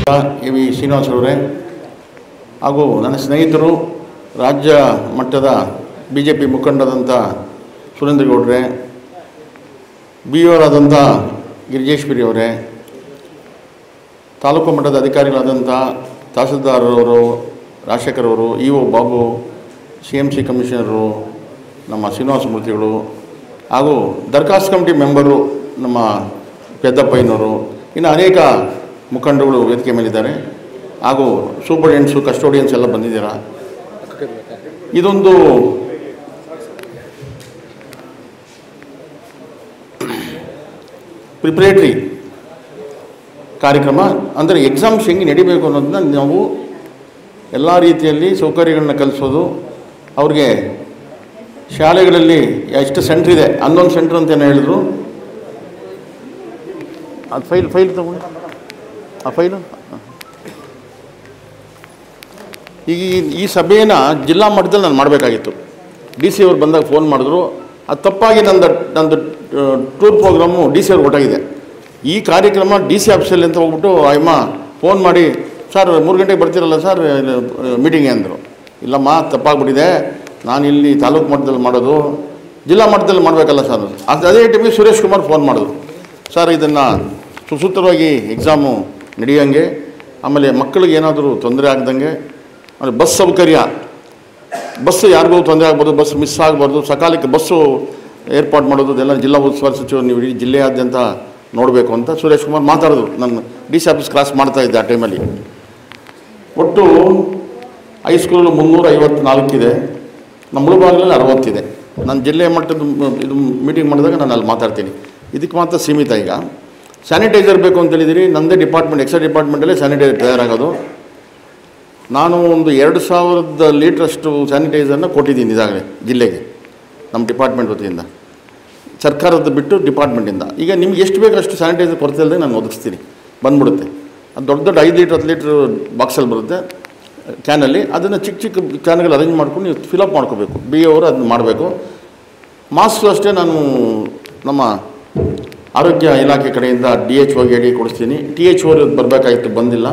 A V ಶ್ರೀನಿವಾಸರವರೇ ಹಾಗೂ ನನ್ನ ಸ್ನೇಹಿತರು ರಾಜ್ಯ ಮಟ್ಟದ ಬಿ ಜೆ ಪಿ ಮುಖಂಡರಾದಂಥ ಸುರೇಂದ್ರಗೌಡ್ರೆ ಬಿ ಅವರಾದಂಥ ಗಿರಿಜೇಶ್ವರಿ ಅವರೇ ತಾಲೂಕು ಮಟ್ಟದ ಅಧಿಕಾರಿಗಳಾದಂಥ ತಹಸೀಲ್ದಾರರವರು ರಾಜಶೇಖರ್ ಅವರು E O Babu C M C commissioner ನಮ್ಮ ಶ್ರೀನಿವಾಸ ಮೂರ್ತಿಗಳು ಹಾಗೂ ದರ್ಖಾಸ್ತ್ ಕಮಿಟಿ ಮೆಂಬರು ನಮ್ಮ ಪೆದ್ದಪ್ಪಯ್ಯನವರು ಇನ್ನು ಅನೇಕ ಮುಖಂಡಗಳು ವೇದಿಕೆ ಮೇಲಿದ್ದಾರೆ ಹಾಗೂ ಸೂಪರ್ಡೆಂಟ್ಸು ಕಸ್ಟೋಡಿಯನ್ಸ್ ಎಲ್ಲ ಬಂದಿದ್ದೀರಾ ಇದೊಂದು ಪ್ರಿಪ್ರೇಟ್ರಿ ಕಾರ್ಯಕ್ರಮ ಅಂದರೆ ಎಕ್ಸಾಮ್ಸ್ ಹೆಂಗೆ ನಡಿಬೇಕು ಅನ್ನೋದನ್ನ ನಾವು ಎಲ್ಲ ರೀತಿಯಲ್ಲಿ ಸೌಕರ್ಯಗಳನ್ನ ಕಲಿಸೋದು ಅವ್ರಿಗೆ ಶಾಲೆಗಳಲ್ಲಿ ಎಷ್ಟು ಸೆಂಟ್ರ್ ಇದೆ ಹನ್ನೊಂದು ಸೆಂಟ್ರ್ ಅಂತ ಏನೋ ಹೇಳಿದ್ರು ಅದು ಫೈಲ್ ಫೈಲ್ ತಗೊಂಡು ಆ ಫೈಲು ಈಗ ಈ- ಈ ಸಭೆನ ಜಿಲ್ಲಾ ಮಟ್ಟದಲ್ಲಿ ನಾನು ಮಾಡಬೇಕಾಗಿತ್ತು ಡಿ ಸಿ ಅವ್ರು ಬಂದಾಗ ಫೋನ್ ಮಾಡಿದ್ರು ಅದು ತಪ್ಪಾಗಿ ನಂದು ನಂದು ಟೂರ್ ಪ್ರೋಗ್ರಾಮು ಡಿ ಸಿ ಅವ್ರಿಗೆ ಹೊರಟಾಗಿದೆ ಈ ಕಾರ್ಯಕ್ರಮ ಡಿ ಸಿ ಆಫೀಸಲ್ಲಿ ಅಂತ ಹೋಗ್ಬಿಟ್ಟು ಅಮ್ಮ ಫೋನ್ ಮಾಡಿ ಸರ್ ಮೂರು ಗಂಟೆಗೆ ಬರ್ತೀರಲ್ಲ ಸರ್ ಮೀಟಿಂಗ್ಗೆ ಅಂದರು ಇಲ್ಲಮ್ಮ ತಪ್ಪಾಗ್ಬಿಟ್ಟಿದೆ ನಾನು ಇಲ್ಲಿ ತಾಲೂಕು ಮಟ್ಟದಲ್ಲಿ ಮಾಡೋದು ಜಿಲ್ಲಾ ಮಟ್ಟದಲ್ಲಿ ಮಾಡಬೇಕಲ್ಲ ಸರ್ ಅದು ಅದೇ ಟೈಮಿಗೆ ಸುರೇಶ್ ಕುಮಾರ್ ಫೋನ್ ಮಾಡಿದ್ರು ಸರ್ ಇದನ್ನು ಸುಸೂತ್ರವಾಗಿ ಎಕ್ಸಾಮು ನಡೆಯೋಂಗೆ ಆಮೇಲೆ ಮಕ್ಕಳಿಗೆ ಏನಾದರೂ ತೊಂದರೆ ಆಗ್ದಂಗೆ ಆಮೇಲೆ ಬಸ್ ಸೌಕರ್ಯ ಬಸ್ ಯಾರಿಗೂ ತೊಂದರೆ ಆಗ್ಬೋದು ಬಸ್ ಮಿಸ್ ಆಗಬಾರ್ದು ಸಕಾಲಕ್ಕೆ ಬಸ್ಸು ಏರ್ಪಾಡು ಮಾಡೋದು ಇದೆಲ್ಲ ಜಿಲ್ಲಾ ಉಸ್ತುವಾರಿ ಸಚಿವರು ನೀವು ಇಡೀ ಜಿಲ್ಲೆಯಾದ್ಯಂತ ನೋಡಬೇಕು ಅಂತ ಸುರೇಶ್ ಕುಮಾರ್ ಮಾತಾಡಿದ್ರು ನಾನು ಡಿ ಸಿ ಆಫೀಸ್ ಕ್ರಾಸ್ ಮಾಡ್ತಾ ಇದ್ದೆ ಆ ಟೈಮಲ್ಲಿ ಒಟ್ಟು ಹೈಸ್ಕೂಲು ಮುನ್ನೂರ ಐವತ್ನಾಲ್ಕಿದೆ ನಮ್ಮ ಮುಳುಬಾಗಿಲಲ್ಲಿ ಅರವತ್ತಿದೆ ನಾನು ಜಿಲ್ಲೆ ಮಟ್ಟದ ಮ್- ಇದು ಮೀಟಿಂಗ್ ಮಾಡಿದಾಗ ನಾನು ಅಲ್ಲಿ ಮಾತಾಡ್ತೀನಿ ಇದಕ್ಕೆ ಮಾತ್ರ ಸೀಮಿತ ಈಗ ಸ್ಯಾನಿಟೈಸರ್ ಬೇಕು ಅಂತ ಹೇಳಿದಿರಿ ನನ್ನದೇ ಡಿಪಾರ್ಟ್ಮೆಂಟ್ ಎಕ್ಸ್ಟ್ರಾ ಡಿಪಾರ್ಟ್ಮೆಂಟಲ್ಲೇ ಸ್ಯಾನಿಟೈಸರ್ ತಯಾರಾಗೋದು ನಾನು ಒಂದು ಎರಡು ಸಾವಿರದ ಲೀಟ್ರಷ್ಟು ಸ್ಯಾನಿಟೈಸರ್ನ ಕೊಟ್ಟಿದ್ದೀನಿ ಇದಾಗಲೇ ಜಿಲ್ಲೆಗೆ ನಮ್ಮ ಡಿಪಾರ್ಟ್ಮೆಂಟ್ ವತಿಯಿಂದ ಸರ್ಕಾರದ ಬಿಟ್ಟು ಡಿಪಾರ್ಟ್ಮೆಂಟಿಂದ ಈಗ ನಿಮ್ಗೆ ಎಷ್ಟು ಬೇಕು ಅಷ್ಟು ಸ್ಯಾನಿಟೈಸರ್ ಕೊರತೆ ಇಲ್ಲದೆ ನಾನು ಒದಗಿಸ್ತೀನಿ ಬಂದ್ಬಿಡುತ್ತೆ ಅದು ದೊಡ್ಡ ದೊಡ್ಡ ಐದು ಲೀಟ್ರ್ ಹತ್ತು ಲೀಟ್ರ್ ಬಾಕ್ಸಲ್ಲಿ ಬರುತ್ತೆ ಕ್ಯಾನಲ್ಲಿ ಅದನ್ನು ಚಿಕ್ಕ ಚಿಕ್ಕ ಕ್ಯಾನ್ಗಳು ಅರೇಂಜ್ ಮಾಡ್ಕೊಂಡು ನೀವು ಫಿಲಪ್ ಮಾಡ್ಕೋಬೇಕು ಬಿ ಅವರು ಅದನ್ನ ಮಾಡಬೇಕು ಮಾಸ್ಕ್ ಅಷ್ಟೇ ನಾನು ನಮ್ಮ ಆರೋಗ್ಯ ಇಲಾಖೆ ಕಡೆಯಿಂದ ಡಿ ಎಚ್ ಓಗೆ ಹೇಳಿ ಕೊಡಿಸ್ತೀನಿ ಟಿ ಎಚ್ ಓ ಬರಬೇಕಾಗಿತ್ತು ಬಂದಿಲ್ಲ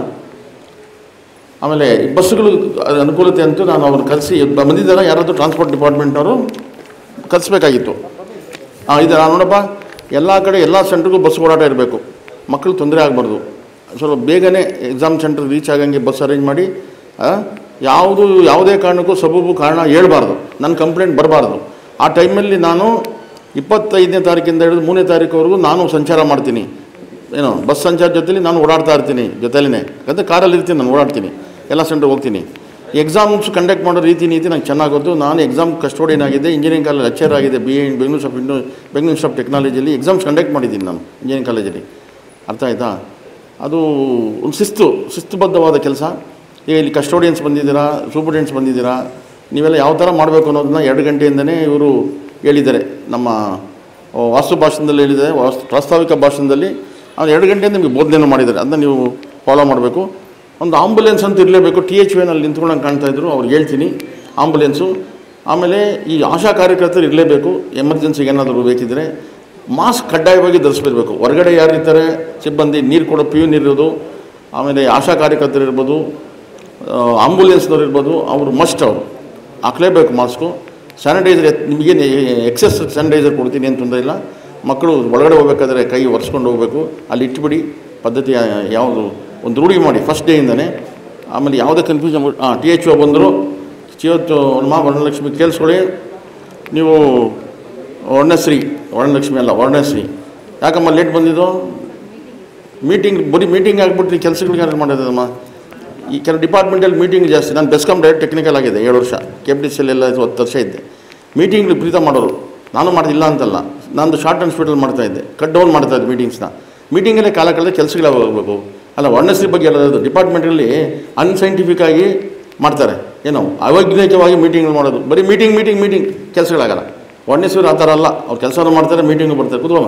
ಆಮೇಲೆ ಈ ಬಸ್ಸುಗಳು ಅದ್ ಅನುಕೂಲತೆ ಅಂತೂ ನಾನು ಅವ್ರನ್ನ ಕರೆಸಿ ಬಂದಿದ್ದಾರ ಯಾರಾದರೂ ಟ್ರಾನ್ಸ್ಪೋರ್ಟ್ ಡಿಪಾರ್ಟ್ಮೆಂಟವರು ಕಲಿಸ್ಬೇಕಾಗಿತ್ತು ಹಾಂ ಇದೆ ನಾನು ನೋಡಪ್ಪ ಎಲ್ಲ ಕಡೆ ಎಲ್ಲ ಸೆಂಟ್ರಿಗೂ ಬಸ್ ಓಡಾಟ ಇರಬೇಕು ಮಕ್ಕಳು ತೊಂದರೆ ಆಗಬಾರ್ದು ಸ್ವಲ್ಪ ಬೇಗನೆ ಎಕ್ಸಾಮ್ ಸೆಂಟ್ರ್ ರೀಚ್ ಆಗಂಗೆ ಬಸ್ ಅರೇಂಜ್ ಮಾಡಿ ಆ, ಯಾವುದು ಯಾವುದೇ ಕಾರಣಕ್ಕೂ ಸಬೂಬು ಕಾರಣ ಹೇಳ್ಬಾರ್ದು ನನ್ನ ಕಂಪ್ಲೇಂಟ್ ಬರಬಾರ್ದು ಆ ಟೈಮಲ್ಲಿ ನಾನು ಇಪ್ಪತ್ತೈದನೇ ತಾರೀಕಿಂದ ಹಿಡಿದು ಮೂರನೇ ತಾರೀಕುವರೆಗೂ ನಾನು ಸಂಚಾರ ಮಾಡ್ತೀನಿ ಏನು ಬಸ್ ಸಂಚಾರ ಜೊತೆಲಿ ನಾನು ಓಡಾಡ್ತಾ ಇರ್ತೀನಿ ಜೊತೆಲೇ ಯಾಕಂದರೆ ಕಾರಲ್ಲಿ ಇರ್ತೀನಿ ನಾನು ಓಡಾಡ್ತೀನಿ ಎಲ್ಲ ಸೆಂಟ್ರಿಗೆ ಹೋಗ್ತೀನಿ ಎಕ್ಸಾಮ್ಸ್ ಕಂಡಕ್ಟ್ ಮಾಡೋ ರೀತಿ ನೀತಿ ನಂಗೆ ಚೆನ್ನಾಗಿ ಗೊತ್ತು ನಾನು ಎಕ್ಸಾಮ್ ಕಸ್ಟೋಡಿಯನ್ ಆಗಿದೆ ಇಂಜಿನಿಯರಿಂಗ್ ಕಾಲೇಜ್ ಲೆಕ್ಚರ್ ಆಗಿದೆ ಬಿ ಎ ಬೆಂಗಳೂರು ಆಫ್ ಇಂಡೋ ಬೆಂಗಳೂರು ಆಫ್ ಟೆಕ್ನಾಲಜಿಯಲ್ಲಿ ಎಕ್ಸಾಮ್ಸ್ ಕಂಡಕ್ಟ್ ಮಾಡಿದ್ದೀನಿ ನಾನು ಇಂಜಿನಿಯರಿಂಗ್ ಕಾಲೇಜಲ್ಲಿ ಅರ್ಥ ಆಯ್ತಾ ಅದು ಒಂದು ಶಿಸ್ತು ಶಿಸ್ತುಬದ್ಧವಾದ ಕೆಲಸ ಈಗ ಇಲ್ಲಿ ಕಸ್ಟೋಡಿಯನ್ಸ್ ಬಂದಿದ್ದೀರಾ ಸೂಪರ್ಡೆಂಟ್ಸ್ ಬಂದಿದ್ದೀರಾ ನೀವೆಲ್ಲ ಯಾವ ಥರ ಮಾಡಬೇಕು ಅನ್ನೋದನ್ನ ಎರಡು ಗಂಟೆಯಿಂದನೇ ಇವರು ಹೇಳಿದ್ದಾರೆ ನಮ್ಮ ಆ, ವಾಸ್ತು ಭಾಷಣದಲ್ಲಿ ಹೇಳಿದ್ದಾರೆ ವಾಸ್ತು ಪ್ರಾಸ್ತಾವಿಕ ಭಾಷಣದಲ್ಲಿ ಅವ್ರು ಎರಡು ಗಂಟೆಯಿಂದ ನಿಮಗೆ ಬೋಧನೆಯನ್ನು ಮಾಡಿದ್ದಾರೆ ಅದನ್ನ ನೀವು ಫಾಲೋ ಮಾಡಬೇಕು ಒಂದು ಆಂಬುಲೆನ್ಸ್ ಅಂತ ಇರಲೇಬೇಕು ಟಿ ಎಚ್ ವೇನಲ್ಲಿ ನಿಂತ್ಕೊಂಡು ಕಾಣ್ತಾ ಇದ್ರು ಅವ್ರಿಗೆ ಹೇಳ್ತೀನಿ ಆಂಬುಲೆನ್ಸು ಆಮೇಲೆ ಈ ಆಶಾ ಕಾರ್ಯಕರ್ತರು ಇರಲೇಬೇಕು ಎಮರ್ಜೆನ್ಸಿಗೆ ಏನಾದರೂ ಬೇಕಿದ್ದರೆ ಮಾಸ್ಕ್ ಕಡ್ಡಾಯವಾಗಿ ಧರಿಸ್ಬಿರ್ಬೇಕು ಹೊರಗಡೆ ಯಾರಿರ್ತಾರೆ ಸಿಬ್ಬಂದಿ ನೀರು ಕೊಡೋ ಪಿ ಯು ಇರೋದು ಆಮೇಲೆ ಆಶಾ ಕಾರ್ಯಕರ್ತರು ಇರ್ಬೋದು ಆಂಬುಲೆನ್ಸ್ನವ್ರು ಇರ್ಬೋದು ಅವರು ಮಸ್ಟ್ ಅವರು ಹಾಕ್ಲೇಬೇಕು ಮಾಸ್ಕು ಸ್ಯಾನಿಟೈಸರ್ ನಿಮಗೇನು ಎಕ್ಸೆಸ್ ಸ್ಯಾನಿಟೈಸರ್ ಕೊಡ್ತೀನಿ ಅಂತ ತೊಂದರೆ ಇಲ್ಲ ಮಕ್ಕಳು ಒಳಗಡೆ ಹೋಗ್ಬೇಕಾದ್ರೆ ಕೈ ಒರೆಸ್ಕೊಂಡು ಹೋಗಬೇಕು ಅಲ್ಲಿ ಇಟ್ಬಿಡಿ ಪದ್ಧತಿ ಯಾ- ಯಾವುದು ಒಂದು ರೂಢಿ ಮಾಡಿ ಫಸ್ಟ್ ಡೇಯಿಂದನೇ ಆಮೇಲೆ ಯಾವುದೇ ಕನ್ಫ್ಯೂಷನ್ ಹಾಂ ಟಿ ಎಚ್ ಒ ಬಂದರು ಚಿವತ್ತು ಮಾ ವರ್ಣಲಕ್ಷ್ಮಿ ಕೇಳಿಸ್ಕೊಳ್ಳಿ ನೀವು ವರ್ಣಶ್ರೀ ವರ್ಣಲಕ್ಷ್ಮಿ ಅಲ್ಲ ವರ್ಣಶ್ರೀ ಯಾಕಮ್ಮ ಲೇಟ್ ಬಂದಿದ್ದು ಮೀಟಿಂಗ್ ಬರೀ ಮೀಟಿಂಗ್ ಆಗಿಬಿಟ್ಟು ಕೆಲಸಗಳಿಗೆ ಏನಾದ್ರು ಮಾಡೋದಮ್ಮ ಈ ಕೆಲವು ಡಿಪಾರ್ಟ್ಮೆಂಟಲ್ಲಿ ಮೀಟಿಂಗ್ ಜಾಸ್ತಿ ನಾನು ಬೆಸ್ಕಾಮ್ ಡೈರೆಕ್ಟ್ ಟೆಕ್ನಿಕಲ್ ಆಗಿದೆ ಏಳು ವರ್ಷ ಕೆ ಪಿ ಟಿ ಸಿ ಎಲ್ಲ ಹತ್ತು ವರ್ಷ ಇದ್ದೆ ಮೀಟಿಂಗ್ಗಳು ಪ್ರೀತ ಮಾಡೋರು ನಾನು ಮಾಡೋದಿಲ್ಲ ಅಂತಲ್ಲ ನಂದು ಶಾರ್ಟ್ ಆ್ಯಂಡ್ ಸ್ಪೀಡಲ್ಲಿ ಮಾಡ್ತಾ ಇದ್ದೆ ಕಟ್ ಡೌನ್ ಮಾಡ್ತಾ ಇದ್ದೆ ಮೀಟಿಂಗ್ಸ್ನ ಮೀಟಿಂಗಲ್ಲೇ ಕಾಲ ಕಳೆದ ಕೆಲಸಗಳು ಹೋಗಬೇಕು ಅಲ್ಲ ವರ್ಣಶ್ರೀ ಬಗ್ಗೆ ಎಲ್ಲ ಡಿಪಾರ್ಟ್ಮೆಂಟಲ್ಲಿ ಅನ್ಸೈಂಟಿಫಿಕ್ ಆಗಿ ಮಾಡ್ತಾರೆ ಏನೋ ಅವೈಜ್ಞಾನಿಕವಾಗಿ ಮೀಟಿಂಗ್ಗಳು ಮಾಡೋದು ಬರೀ ಮೀಟಿಂಗ್ ಮೀಟಿಂಗ್ ಮೀಟಿಂಗ್ ಕೆಲಸಗಳಾಗಲ್ಲ ವರ್ಣೇಶ್ವರ ಆ ಥರ ಅಲ್ಲ ಅವ್ರು ಕೆಲಸನೂ ಮಾಡ್ತಾರೆ ಮೀಟಿಂಗು ಬರ್ತಾರೆ ಕುತ್ಕೊಳ್ಳೋಣ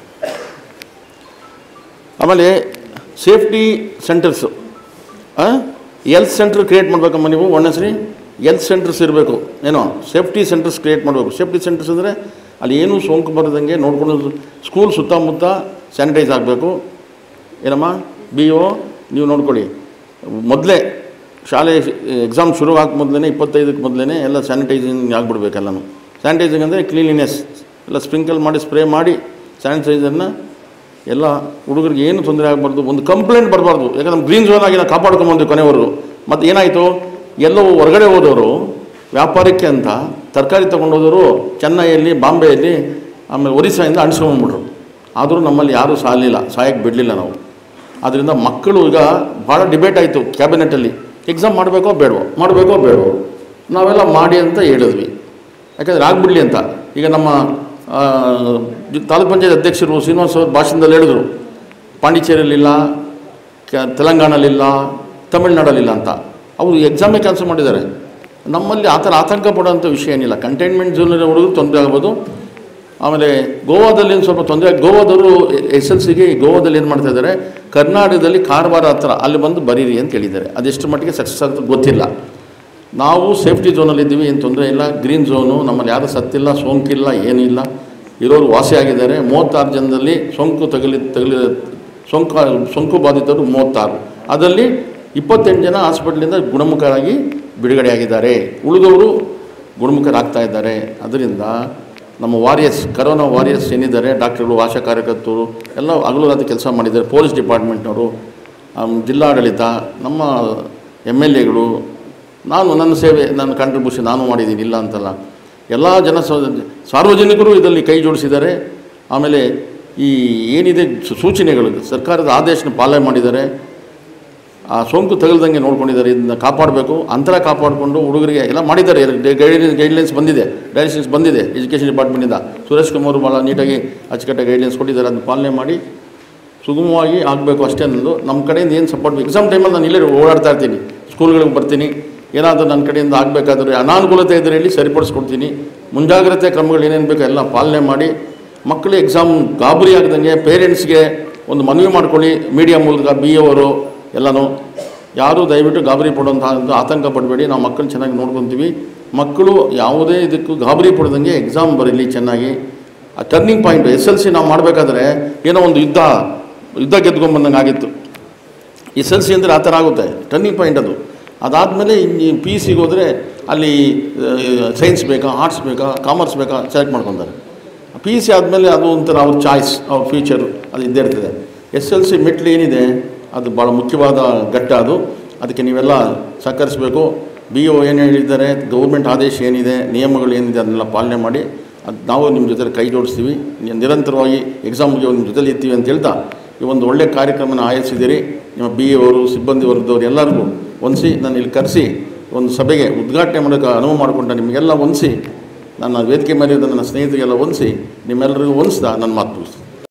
ಆಮೇಲೆ safety centres health centre create ಮಾಡಬೇಕಮ್ಮ ನೀವು ಒಣ್ಣಸ್ರಿ ಎಲ್ತ್ ಸೆಂಟರ್ಸ್ ಇರಬೇಕು ಏನೋ ಸೇಫ್ಟಿ ಸೆಂಟರ್ಸ್ ಕ್ರಿಯೇಟ್ ಮಾಡಬೇಕು ಸೇಫ್ಟಿ ಸೆಂಟರ್ಸ್ ಅಂದರೆ ಅಲ್ಲಿ ಏನೂ ಸೋಂಕು ಬರದಂಗೆ ನೋಡ್ಕೊಂಡು ಸ್ಕೂಲ್ ಸುತ್ತಮುತ್ತ ಸ್ಯಾನಿಟೈಸ್ ಆಗಬೇಕು ಏನಮ್ಮ ಬಿ ಒ ನೀವು ನೋಡ್ಕೊಳ್ಳಿ ಮೊದಲೇ ಶಾಲೆ ಎಕ್ಸಾಮ್ ಶುರು ಆಗ ಮೊದಲೇ ಇಪ್ಪತ್ತೈದಕ್ಕೆ ಮೊದಲೇ ಎಲ್ಲ ಸ್ಯಾನಿಟೈಸಿಂಗ್ ಆಗಿಬಿಡ್ಬೇಕೆಲ್ಲನೂ ಸ್ಯಾನಿಟೈಸಿಂಗ್ ಅಂದರೆ ಕ್ಲೀನಿನೆಸ್ ಎಲ್ಲ ಸ್ಪ್ರಿಂಕಲ್ ಮಾಡಿ ಸ್ಪ್ರೇ ಮಾಡಿ ಸ್ಯಾನಿಟೈಸರ್ನ ಎಲ್ಲ ಹುಡುಗರಿಗೆ ಏನು ತೊಂದರೆ ಆಗಬಾರ್ದು ಒಂದು ಕಂಪ್ಲೇಂಟ್ ಬರಬಾರ್ದು ಯಾಕಂದ್ರೆ ನಮ್ಮ ಗ್ರೀನ್ ಝೋನ್ ಆಗಿ ನಾವು ಕಾಪಾಡ್ಕೊಂಬಂದ್ವಿ ಕೊನೆವರೆಗೂ ಮತ್ತು ಏನಾಯಿತು ಎಲ್ಲೋ ಹೊರಗಡೆ ಹೋದವರು ವ್ಯಾಪಾರಕ್ಕೆ ಅಂತ ತರಕಾರಿ ತೊಗೊಂಡೋದವರು ಚೆನ್ನೈಯಲ್ಲಿ ಬಾಂಬೆಯಲ್ಲಿ ಆಮೇಲೆ ಒರಿಸ್ಸಾಯಿಂದ ಅಣಿಸ್ಕೊಂಡ್ಬಿಟ್ರು ಆದರೂ ನಮ್ಮಲ್ಲಿ ಯಾರೂ ಸಾಲಿಲ್ಲ ಸಾಯಕ್ಕೆ ಬಿಡಲಿಲ್ಲ ನಾವು ಆದ್ದರಿಂದ ಮಕ್ಕಳು ಈಗ ಭಾಳ ಡಿಬೇಟ್ ಆಯಿತು ಕ್ಯಾಬಿನೆಟಲ್ಲಿ ಎಕ್ಸಾಮ್ ಮಾಡಬೇಕೋ ಬೇಡವೋ ಮಾಡಬೇಕೋ ಬೇಡವೋ ನಾವೆಲ್ಲ ಮಾಡಿ ಅಂತ ಹೇಳಿದ್ವಿ ಯಾಕಂದರೆ ಆಗ್ಬಿಡಲಿ ಅಂತ ಈಗ ನಮ್ಮ ಆ, ತಾಲೂಕ್ ಪಂಚಾಯತ್ ಅಧ್ಯಕ್ಷರು ಶ್ರೀನಿವಾಸ್ ಅವ್ರ ಭಾಷಣದಲ್ಲಿ ಹೇಳಿದ್ರು ಪಾಂಡಿಚೇರಿಯಲ್ಲಿಲ್ಲ ಕ ತೆಲಂಗಾಣಲಿಲ್ಲ ತಮಿಳ್ನಾಡಲ್ಲಿಲ್ಲ ಅಂತ ಅವರು ಎಕ್ಸಾಮೇ ಕ್ಯಾನ್ಸಲ್ ಮಾಡಿದ್ದಾರೆ ನಮ್ಮಲ್ಲಿ ಆ ಥರ ಆತಂಕ ಪಡೋಂಥ ವಿಷಯ ಏನಿಲ್ಲ ಕಂಟೈನ್ಮೆಂಟ್ ಝೋನಲ್ಲಿ ಹುಡುಗರು ತೊಂದರೆ ಆಗ್ಬೋದು ಆಮೇಲೆ ಗೋವಾದಲ್ಲಿ ಒಂದು ಸ್ವಲ್ಪ ತೊಂದರೆ ಗೋವಾದವರು ಎಸ್ ಎಲ್ ಸಿಗೆ ಗೋವಾದಲ್ಲಿ ಏನು ಮಾಡ್ತಾ ಇದ್ದಾರೆ ಕರ್ನಾಟಕದಲ್ಲಿ ಕಾರವಾರ ಹತ್ರ ಅಲ್ಲಿ ಬಂದು ಬರೀರಿ ಅಂತ ಹೇಳಿದ್ದಾರೆ ಅದೆಷ್ಟು ಮಟ್ಟಿಗೆ ಸಕ್ಸಸ್ ಆಗುತ್ತೆ ಗೊತ್ತಿಲ್ಲ ನಾವು ಸೇಫ್ಟಿ ಝೋನಲ್ಲಿದ್ದೀವಿ ಏನು ತೊಂದರೆ ಇಲ್ಲ ಗ್ರೀನ್ ಝೋನು ನಮ್ಮಲ್ಲಿ ಯಾರೂ ಸತ್ತಿಲ್ಲ ಸೋಂಕಿಲ್ಲ ಏನಿಲ್ಲ ಇರೋರು ವಾಸಿ ಆಗಿದ್ದಾರೆ ಮೂವತ್ತಾರು ಜನದಲ್ಲಿ ಸೋಂಕು ತಗಲಿ ತಗಲಿ ಸೋಂಕು ಸೋಂಕು ಬಾಧಿತರು ಮೂವತ್ತಾರು ಅದರಲ್ಲಿ ಇಪ್ಪತ್ತೆಂಟು ಜನ ಹಾಸ್ಪಿಟ್ಲಿಂದ ಗುಣಮುಖರಾಗಿ ಬಿಡುಗಡೆಯಾಗಿದ್ದಾರೆ ಉಳಿದವರು ಗುಣಮುಖರಾಗ್ತಾ ಇದ್ದಾರೆ ಅದರಿಂದ ನಮ್ಮ ವಾರಿಯರ್ಸ್ ಕರೋನಾ ವಾರಿಯರ್ಸ್ ಏನಿದ್ದಾರೆ ಡಾಕ್ಟರ್ಗಳು ಆಶಾ ಕಾರ್ಯಕರ್ತರು ಎಲ್ಲ ಹಗಲು ರಾತ್ರಿ ಕೆಲಸ ಮಾಡಿದ್ದಾರೆ ಪೊಲೀಸ್ ಡಿಪಾರ್ಟ್ಮೆಂಟ್ನವರು ಆಮ್, ಜಿಲ್ಲಾಡಳಿತ ನಮ್ಮ ಎಮ್ ಎಲ್ ಎಗಳು ನಾನು ನನ್ನ ಸೇವೆ ನನ್ನ ಕಾಂಟ್ರಿಬ್ಯೂಷನ್ ನಾನು ಮಾಡಿದ್ದೀನಿ ಇಲ್ಲ ಅಂತಲ್ಲ ಎಲ್ಲ ಜನ ಸ- ಸಾರ್ವಜನಿಕರು ಇದರಲ್ಲಿ ಕೈ ಜೋಡಿಸಿದ್ದಾರೆ ಆಮೇಲೆ ಈ ಏನಿದೆ ಸು- ಸೂಚನೆಗಳು ಸರ್ಕಾರದ ಆದೇಶನ ಪಾಲನೆ ಮಾಡಿದ್ದಾರೆ ಆ ಸೋಂಕು ತಗಲ್ದಂಗೆ ನೋಡ್ಕೊಂಡಿದ್ದಾರೆ ಇದನ್ನ ಕಾಪಾಡಬೇಕು ಅಂತರ ಕಾಪಾಡಿಕೊಂಡು ಹುಡುಗರಿಗೆ ಎಲ್ಲ ಮಾಡಿದ್ದಾರೆ ಗೈಡ್ ಗೈಡ್ಲೈನ್ಸ್ ಬಂದಿದೆ ಡೈರೆಕ್ಷನ್ಸ್ ಬಂದಿದೆ ಎಜುಕೇಷನ್ ಡಿಪಾರ್ಟ್ಮೆಂಟಿಂದ ಸುರೇಶ್ ಕುಮಾರ್ ಭಾಳ ನೀಟಾಗಿ ಅಚ್ಚುಕಟ್ಟಾಗಿ ಗೈಡ್ಲೈನ್ಸ್ ಕೊಟ್ಟಿದ್ದಾರೆ ಅದನ್ನ ಪಾಲನೆ ಮಾಡಿ ಸುಗಮವಾಗಿ ಆಗಬೇಕು ಅಷ್ಟೇ ಅನ್ನೋದು ನಮ್ಮ ಕಡೆಯಿಂದ ಏನು ಸಪೋರ್ಟ್ ಎಕ್ಸಾಮ್ ಟೈಮಲ್ಲಿ ನಾನು ಇಲ್ಲೇ ಓಡಾಡ್ತಾ ಇರ್ತೀನಿ ಸ್ಕೂಲ್ಗಳಿಗೆ ಬರ್ತೀನಿ ಏನಾದರೂ ನನ್ನ ಕಡೆಯಿಂದ ಆಗಬೇಕಾದ್ರೆ ಅನಾನುಕೂಲತೆ ಇದ್ದರೆ ಹೇಳಿ ಸರಿಪಡಿಸ್ಕೊಡ್ತೀನಿ ಮುಂಜಾಗ್ರತೆ ಕ್ರಮಗಳು ಏನೇನು ಬೇಕೋ ಎಲ್ಲ ಪಾಲನೆ ಮಾಡಿ ಮಕ್ಕಳು ಎಕ್ಸಾಮ್ ಗಾಬರಿ ಆಗದಂಗೆ ಪೇರೆಂಟ್ಸ್ಗೆ ಒಂದು ಮನವಿ ಮಾಡ್ಕೊಳ್ಳಿ ಮೀಡಿಯಾ ಮೂಲಕ ಬಿ ಅವರು ಎಲ್ಲನೂ ಯಾರೂ ದಯವಿಟ್ಟು ಗಾಬರಿ ಪಡುವಂಥ ಒಂದು ಆತಂಕ ಪಡಬೇಡಿ ನಾವು ಮಕ್ಕಳು ಚೆನ್ನಾಗಿ ನೋಡ್ಕೊತೀವಿ ಮಕ್ಕಳು ಯಾವುದೇ ಇದಕ್ಕೂ ಗಾಬರಿ ಪಡ್ದಂಗೆ ಎಕ್ಸಾಮ್ ಬರೀಲಿ ಚೆನ್ನಾಗಿ ಆ turning point S L C ನಾವು ಮಾಡಬೇಕಾದ್ರೆ ಏನೋ ಒಂದು ಯುದ್ಧ ಯುದ್ಧ ಗೆದ್ಕೊಂಡ್ಬಂದಂಗೆ ಆಗಿತ್ತು ಎಸ್ ಎಲ್ ಸಿ ಅಂದರೆ ಆ ಥರ ಆಗುತ್ತೆ ಟರ್ನಿಂಗ್ ಪಾಯಿಂಟ್ ಅದು ಅದಾದಮೇಲೆ ಇನ್ನು ಪಿ ಯು ಸಿಗೆ ಹೋದರೆ ಅಲ್ಲಿ ಸೈನ್ಸ್ ಬೇಕಾ ಆರ್ಟ್ಸ್ ಬೇಕಾ ಕಾಮರ್ಸ್ ಬೇಕಾ ಸೆಲೆಕ್ಟ್ ಮಾಡ್ಕೊತಾರೆ ಪಿ ಯು ಸಿ ಆದಮೇಲೆ ಅದು ಒಂಥರ ಅವ್ರ ಚಾಯ್ಸ್ ಅವ್ರ ಫ್ಯೂಚರು ಅದು ಇದ್ದೇ ಇರ್ತದೆ ಎಸ್ ಎಲ್ ಸಿ ಮೆಟ್ಲು ಏನಿದೆ ಅದು ಭಾಳ ಮುಖ್ಯವಾದ ಘಟ್ಟ ಅದು ಅದಕ್ಕೆ ನೀವೆಲ್ಲ ಸಹಕರಿಸಬೇಕು ಬಿ ಒ ಏನು ಹೇಳಿದ್ದಾರೆ ಗೌರ್ಮೆಂಟ್ ಆದೇಶ ಏನಿದೆ ನಿಯಮಗಳು ಏನಿದೆ ಅದನ್ನೆಲ್ಲ ಪಾಲನೆ ಮಾಡಿ ಅದು ನಾವು ನಿಮ್ಮ ಜೊತೆ ಕೈ ಜೋಡಿಸ್ತೀವಿ ನಿ- ನಿರಂತರವಾಗಿ ಎಕ್ಸಾಮ್ಗೆ ನಿಮ್ಮ ಜೊತೆಲಿ ಇರ್ತೀವಿ ಅಂತ ಹೇಳ್ತಾ ಈ ಒಂದು ಒಳ್ಳೆಯ ಕಾರ್ಯಕ್ರಮನ ಆಯೋಜಿಸಿದ್ದೀರಿ ನಿಮ್ಮ ಬಿ ಎ ಅವರು ಸಿಬ್ಬಂದಿ ವರ್ಗದವರು ಎಲ್ಲರಿಗೂ ಹೊಂದಿಸಿ ನಾನು ಇಲ್ಲಿ ಕರೆಸಿ ಒಂದು ಸಭೆಗೆ ಉದ್ಘಾಟನೆ ಮಾಡೋಕ್ಕೆ ಅನುವು ಮಾಡಿಕೊಂಡ ನಿಮಗೆಲ್ಲ ಹೊಂದಿಸಿ ನನ್ನ ವೇದಿಕೆ ಮೇಲೆ ಇದ್ದ ನನ್ನ ಸ್ನೇಹಿತರಿಗೆಲ್ಲ ಹೊಂದಿಸಿ ನಿಮ್ಮೆಲ್ಲರಿಗೂ ಹೊಂದಿಸ್ತಾ ನನ್ನ ಮಾತು